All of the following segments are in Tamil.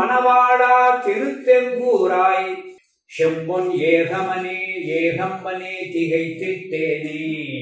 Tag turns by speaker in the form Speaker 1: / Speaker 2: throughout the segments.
Speaker 1: மணவாளா திருத்தெங்கூராய் செம்பொன் ஏகமனே ஏகம்பனே திகைத்திட்டேனே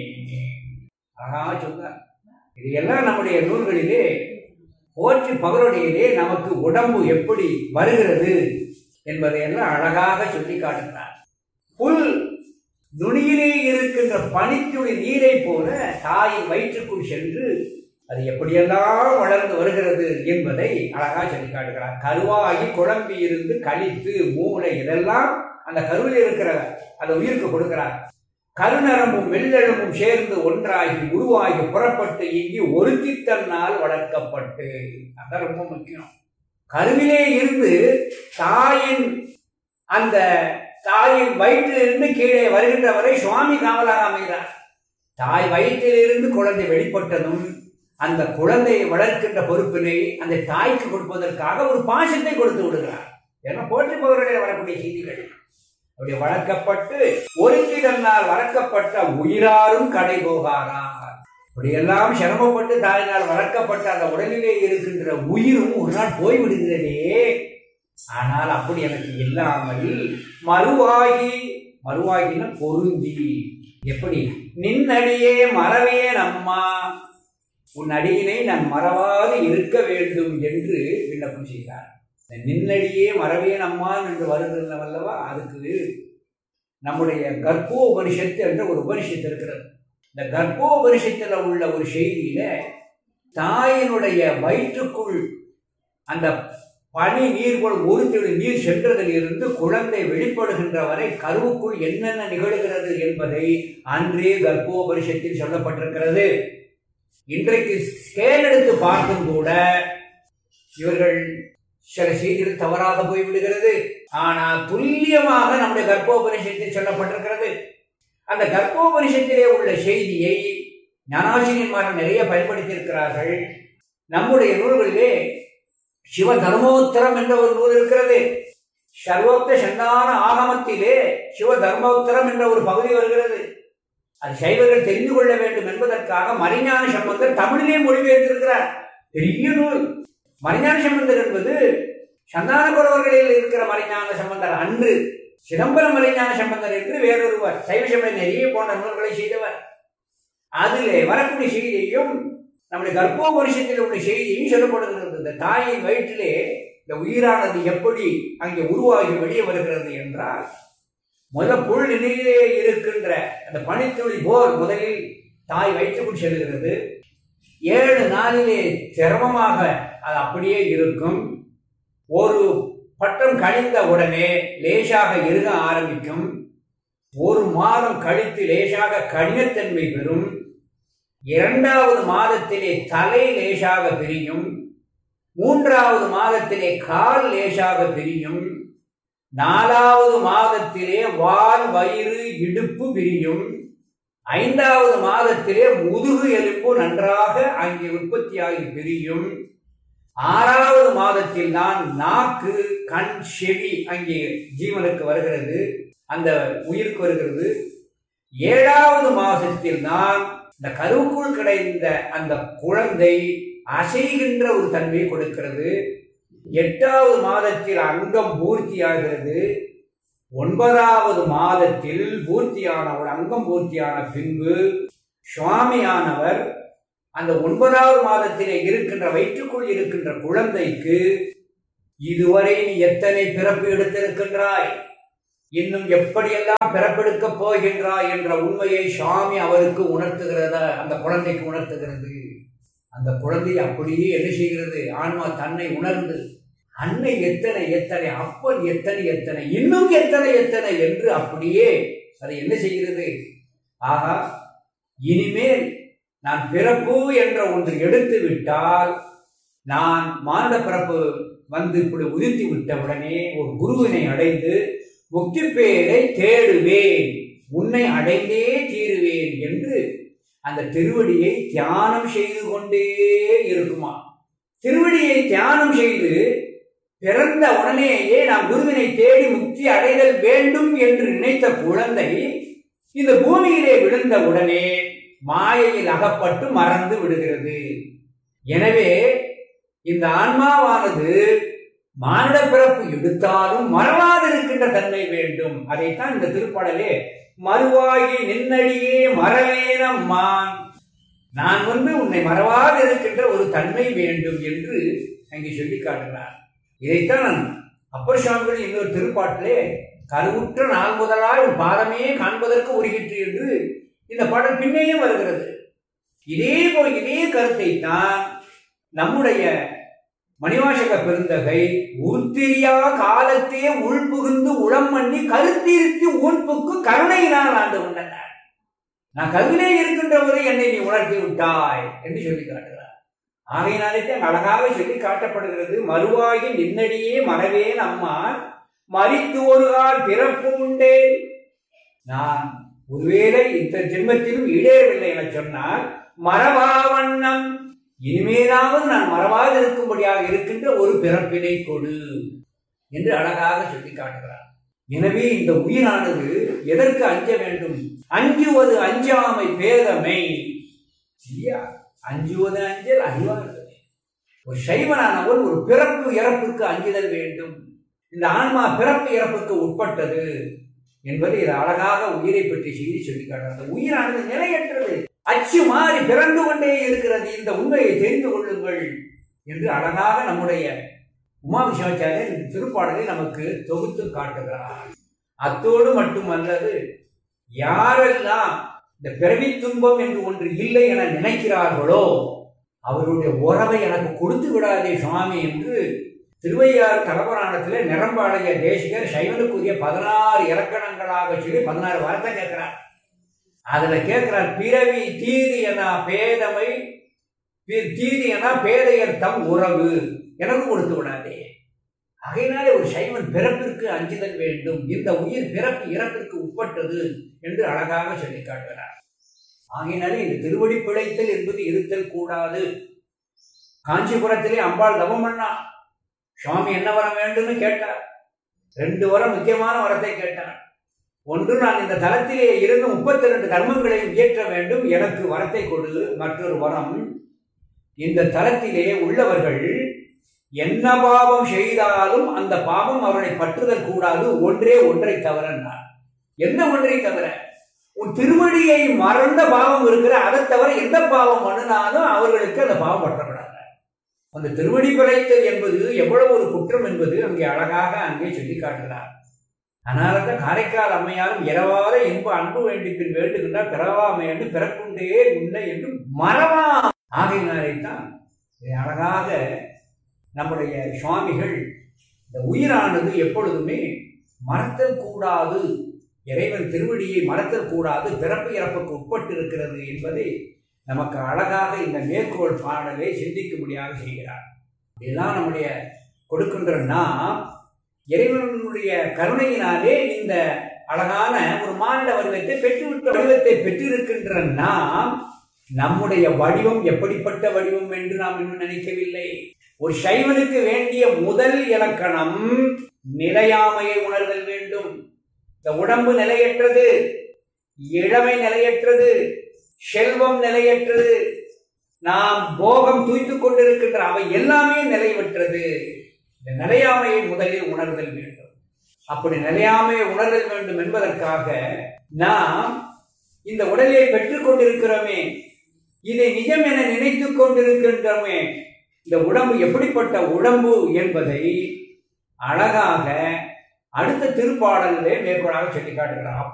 Speaker 1: அழகா சொன்னார் இது எல்லாம் நம்முடைய நூல்களிலே போற்றி பகருடையிலே நமக்கு உடம்பு எப்படி வருகிறது என்பதையெல்லாம் அழகாக சொல்லி காட்டுகிறார் புல் நுனியிலே இருக்கின்ற பனித்துளி நீரை போல தாயின் வயிற்றுக்குள் சென்று அது எப்படியெல்லாம் வளர்ந்து வருகிறது என்பதை அழகாக சொல்லி காட்டுகிறார் கருவாகி குழம்பி இருந்து கழித்து மூளை இதெல்லாம் அந்த கருவில் இருக்கிற அந்த உயிருக்கு கொடுக்கிறார் கருநரமும் மெல்லெழுமும் சேர்ந்து ஒன்றாகி உருவாகி புறப்பட்டு இங்கு ஒருத்தி தன்னால் வளர்க்கப்பட்டு அதான் ரொம்ப முக்கியம் கருவிலே இருந்து தாயின் அந்த தாயின் வயிற்றிலிருந்து கீழே வருகின்ற வரை சுவாமி காவலாக அமைகிறார் தாய் வயிற்றிலிருந்து குழந்தை வெளிப்பட்டதும் அந்த குழந்தையை வளர்க்கின்ற பொறுப்பினை அந்த தாய்க்கு கொடுப்பதற்காக ஒரு பாசத்தை கொடுத்து விடுகிறார் ஏன்னா போற்றி பகருடைய வரக்கூடிய செய்திகள் அப்படி வளர்க்கப்பட்டு ஒருத்தி தன்னால் வளர்க்கப்பட்ட உயிராரும் கடை போகாரார் இப்படியெல்லாம் சிரமப்பட்டு தாயினால் வளர்க்கப்பட்ட அந்த உடலிலே இருக்கின்ற உயிரும் ஒரு நாள் போய்விடுகிறதே ஆனால் அப்படி எனக்கு இல்லாமல் மறுவாகி மறுவாகின பொருந்தி எப்படி நின்னடியே மறவேன் அம்மா உன் அடியினை நான் மறவாது இருக்க வேண்டும் என்று விண்ணப்பம் செய்கிறார் இந்த நின்னடியே மறவேன் அம்மா என்று வருகிறல்லவா அதுக்கு நம்முடைய கர்ப்போபனிஷத்து என்ற ஒரு உபனிஷத்து இருக்கிறது இந்த கர்ப்போபனிஷத்தில் உள்ள ஒரு செய்தியில தாயினுடைய வயிற்றுக்குள் அந்த பனி நீர் போல் ஒரு துளி நீர் சென்றதில் இருந்து குழந்தை வெளிப்படுகின்ற வரை கருவுக்குள் என்னென்ன நிகழ்கிறது என்பதை அன்றே கர்ப்போபரிஷத்தில் சொல்லப்பட்டிருக்கிறது இன்றைக்கு ஸ்கேல் எடுத்து பார்த்தும் கூட இவர்கள் சில செய்திகள் தவறாக போய்விடுகிறது ஆனால் துல்லியமாக நம்முடைய கர்ப்போபனிஷத்தில் சொல்லப்பட்டிருக்கிறது அந்த கர்ப்போபனிஷத்திலே உள்ள செய்தியை ஞானாசிரியன்மார்கள் நிறைய பயன்படுத்தியிருக்கிறார்கள் நம்முடைய நூல்களிலே சிவ தர்மோத்தரம் என்ற ஒரு நூல் இருக்கிறது சர்வோக்த சந்தான ஆகமத்திலே சிவ தர்மோத்தரம் என்ற ஒரு பகுதி வருகிறது அது சைவர்கள் தெரிந்து கொள்ள வேண்டும் என்பதற்காக மறைஞான சம்பந்தர் தமிழிலே மொழிபெயர்த்திருக்கிறார் பெரிய நூல் மறைஞான சம்பந்தர் என்பது சந்தான குறவர்களில் இருக்கிற மறைஞான சம்பந்தர் அன்று சிதம்பரம் மறைஞான சம்பந்தர் என்று வேறொருவர் சைவ சமய நெறிய போன்ற நூல்களை செய்தவர் அதிலே வரக்கூடிய செய்தியையும் நம்முடைய கர்ப்போபரிஷத்தில் உள்ள செய்தியும் சொல்லப்படுகிறது இந்த தாயின் வயிற்றிலே இந்த உயிரானது எப்படி அங்கே உருவாகி வெளியே வருகிறது என்றால் முதல் புல் நிலையிலே இருக்கின்ற அந்த பனித்துளி போல் முதலில் தாய் வயிற்றுக்குள் செல்கிறது ஏழு நாளிலே சிரமமாக அது அப்படியே இருக்கும் ஒரு பட்டம் கழிந்த உடனே லேசாக இருக ஆரம்பிக்கும் ஒரு மாதம் கழித்து லேசாக கடினத்தன்மை பெறும் இரண்டாவது மாதத்திலே தலை லேசாக பிரியும் மூன்றாவது மாதத்திலே கால் லேசாக பிரியும் நாலாவது மாதத்திலே வால் வயிறு இடுப்பு பிரியும் ஐந்தாவது மாதத்திலே முதுகு எலும்பு நன்றாக அங்கே உற்பத்தியாகி பிரியும் ஆறாவது மாதத்தில் தான் நாக்கு கண் செவி அங்கே ஜீவனுக்கு வருகிறது அந்த உயிருக்கு வருகிறது ஏழாவது மாதத்தில் தான் இந்த கருவுக்குள் கிடைந்த அந்த குழந்தை அசைகின்ற ஒரு தன்மையை கொடுக்கிறது எட்டாவது மாதத்தில் அங்கம் பூர்த்தியாகிறது ஒன்பதாவது மாதத்தில் பூர்த்தியான ஒரு அங்கம் பூர்த்தியான பின்பு சுவாமியானவர் அந்த ஒன்பதாவது மாதத்திலே இருக்கின்ற வயிற்றுக்குள் இருக்கின்ற குழந்தைக்கு இதுவரை நீ எத்தனை பிறப்பு எடுத்திருக்கின்றாய் இன்னும் எப்படியெல்லாம் பிறப்பெடுக்கப் போகின்றாய் என்ற உண்மையை சுவாமி அவருக்கு உணர்த்துகிறத அந்த குழந்தைக்கு உணர்த்துகிறது அந்த குழந்தை அப்படியே என்ன செய்கிறது ஆன்மா தன்னை உணர்ந்து அன்னை எத்தனை எத்தனை அப்பன் எத்தனை எத்தனை இன்னும் எத்தனை எத்தனை என்று அப்படியே அதை என்ன செய்கிறது ஆகா இனிமேல் நான் பிறப்பு என்ற ஒன்று எடுத்து விட்டால் நான் மானிட பிறப்பு வந்து இப்படி உதிர்த்தி விட்டவுடனே ஒரு குருவினை அடைந்து முக்தி பேரை தேடுவேன் உன்னை அடைந்தே தீருவேன் என்று அந்த திருவடியை தியானம் செய்து கொண்டே இருக்குமா திருவடியை தியானம் செய்து பிறந்த உடனேயே நாம் குருவினை தேடி முக்தி அடைதல் வேண்டும் என்று நினைத்த குழந்தை இந்த பூமியிலே விழுந்த உடனே மாயையில் அகப்பட்டு மறந்து விடுகிறது எனவே இந்த ஆன்மாவானது மானிட பிறப்பு எடுத்தாலும் மறவாதிருக்கின்ற தன்மை வேண்டும் அதைத்தான் இந்த திருப்பாடலே மறுவாகி நின்னடியே மறவேனம் மான் நான் வந்து உன்னை மறவாது இருக்கின்ற ஒரு தன்மை வேண்டும் என்று அங்கே சொல்லி காட்டுகிறார் இதைத்தான் நான் அப்பர் சுவாமிகள் இன்னொரு திருப்பாட்டிலே கருவுற்ற நாள் முதலாய் உன் பாதமே காண்பதற்கு உருகிற்று என்று இந்த பாடல் பின்னேயும் வருகிறது இதே போல் இதே கருத்தை தான் நம்முடைய மணிவாசக பெருந்தகை உருத்திரியா காலத்தே உள்புகுந்து உளம் பண்ணி கருத்திருத்தி ஊன்புக்கு கருணையினால் ஆண்டு கொண்டனர் நான் கருவிலே இருக்கின்றவரை என்னை நீ உணர்த்தி விட்டாய் என்று சொல்லி காட்டுகிறார் ஆகையினாலே தான் அழகாக சொல்லி காட்டப்படுகிறது மறுவாகி நின்னடியே மறவேன் அம்மா மறித்து ஒரு கால் பிறப்பு உண்டே நான் ஒருவேளை இந்த ஜென்மத்திலும் ஈடேறவில்லை என சொன்னால் மரபாவண்ணம் இனிமேலாவது நான் மறவாது இருக்கும்படியாக இருக்கின்ற ஒரு பிறப்பினை கொடு என்று அழகாக சொல்லி காட்டுகிறார் எனவே இந்த உயிரானது எதற்கு அஞ்ச வேண்டும் அஞ்சுவது அஞ்சாமை பேதமை இல்லையா அஞ்சுவது அஞ்சல் அறிவார்கள் ஒரு சைவனானவன் ஒரு பிறப்பு இறப்புக்கு அஞ்சுதல் வேண்டும் இந்த ஆன்மா பிறப்பு இறப்புக்கு உட்பட்டது என்பதை இது அழகாக உயிரை பற்றி செய்தி சொல்லி காட்டுறது உயிரானது நிலையற்றது அச்சு மாறி பிறந்து கொண்டே இருக்கிறது இந்த உண்மையை தெரிந்து கொள்ளுங்கள் என்று அழகாக நம்முடைய உமாபிஷாச்சாரியர் இந்த திருப்பாடலை நமக்கு தொகுத்து காட்டுகிறார் அத்தோடு மட்டுமல்லது யாரெல்லாம் இந்த பிறவி துன்பம் என்று ஒன்று இல்லை என நினைக்கிறார்களோ அவருடைய உறவை எனக்கு கொடுத்து விடாதே சுவாமி என்று திருவையார் தலபுராணத்தில் நிரம்பாளைய தேசிகர் சைவனுக்குரிய பதினாறு இலக்கணங்களாக சொல்லி பதினாறு வார்த்தை கேட்கிறார் அதுல கேட்கிறார் பிறவி தீதி என பேதமை தீதி என பேதையர் தம் உறவு எனக்கு கொடுத்து விடாதே ஆகையினாலே ஒரு சைவன் பிறப்பிற்கு அஞ்சுதல் வேண்டும் இந்த உயிர் பிறப்பு இறப்பிற்கு உட்பட்டது என்று அழகாக சொல்லி காட்டுகிறார் ஆகையினாலே இந்த திருவடி பிழைத்தல் என்பது இருத்தல் கூடாது காஞ்சிபுரத்திலே அம்பாள் தவம் பண்ணா சுவாமி என்ன வரம் வேண்டும்னு கேட்டார் ரெண்டு வரம் முக்கியமான வரத்தை கேட்டார் ஒன்று நான் இந்த தலத்திலே இருந்து முப்பத்தி ரெண்டு கர்மங்களையும் இயற்ற வேண்டும் எனக்கு வரத்தை கொடு மற்றொரு வரம் இந்த தலத்திலே உள்ளவர்கள் என்ன பாவம் செய்தாலும் அந்த பாவம் அவர்களை பற்றுதல் கூடாது ஒன்றே ஒன்றை தவிரன்னார் என்ன ஒன்றை தவிர உன் திருவடியை மறந்த பாவம் இருக்கிற அதை தவிர எந்த பாவம் பண்ணினாலும் அவர்களுக்கு அந்த பாவம் பற்றப்படாது அந்த திருவடி பிழைத்தல் என்பது எவ்வளவு ஒரு குற்றம் என்பது அங்கே அழகாக அங்கே சொல்லி காட்டுகிறார் அதனால தான் காரைக்கால் அம்மையாரும் இரவாத இன்ப அன்பு வேண்டி பின் வேண்டுகின்றார் பிறவாமை என்று பிறக்குண்டே உன்னை என்று மறவா ஆகையினாலே தான் இதை அழகாக நம்முடைய சுவாமிகள் இந்த உயிரானது எப்பொழுதுமே மறத்தல் கூடாது இறைவன் திருவடியை மறத்தல் கூடாது பிறப்பு இறப்புக்கு உட்பட்டு இருக்கிறது என்பதை நமக்கு அழகாக இந்த மேற்கோள் பாடலை சிந்திக்கும்படியாக செய்கிறார் இதுதான் நம்முடைய கொடுக்கின்ற நாம் இறைவனுடைய கருணையினாலே இந்த அழகான ஒரு மானிட வடிவத்தை பெற்றுவிட்ட வடிவத்தை பெற்றிருக்கின்ற நாம் நம்முடைய வடிவம் எப்படிப்பட்ட வடிவம் என்று நாம் இன்னும் நினைக்கவில்லை ஒரு சைவனுக்கு வேண்டிய முதல் இலக்கணம் நிலையாமையை உணர்தல் வேண்டும் இந்த உடம்பு நிலையற்றது இளமை நிலையற்றது செல்வம் நிலையற்றது நாம் போகம் தூய்த்து கொண்டிருக்கின்ற அவை எல்லாமே நிலைவற்றது இந்த நிலையாமையை முதலில் உணர்தல் வேண்டும் அப்படி நிலையாமையை உணர்தல் வேண்டும் என்பதற்காக நாம் இந்த உடலை பெற்றுக் கொண்டிருக்கிறோமே இதை நிஜம் என நினைத்துக் கொண்டிருக்கின்றோமே இந்த உடம்பு எப்படிப்பட்ட உடம்பு என்பதை அழகாக அடுத்த திருப்பாடலிலே மேற்கோளாக சொல்லி காட்டுகிறார்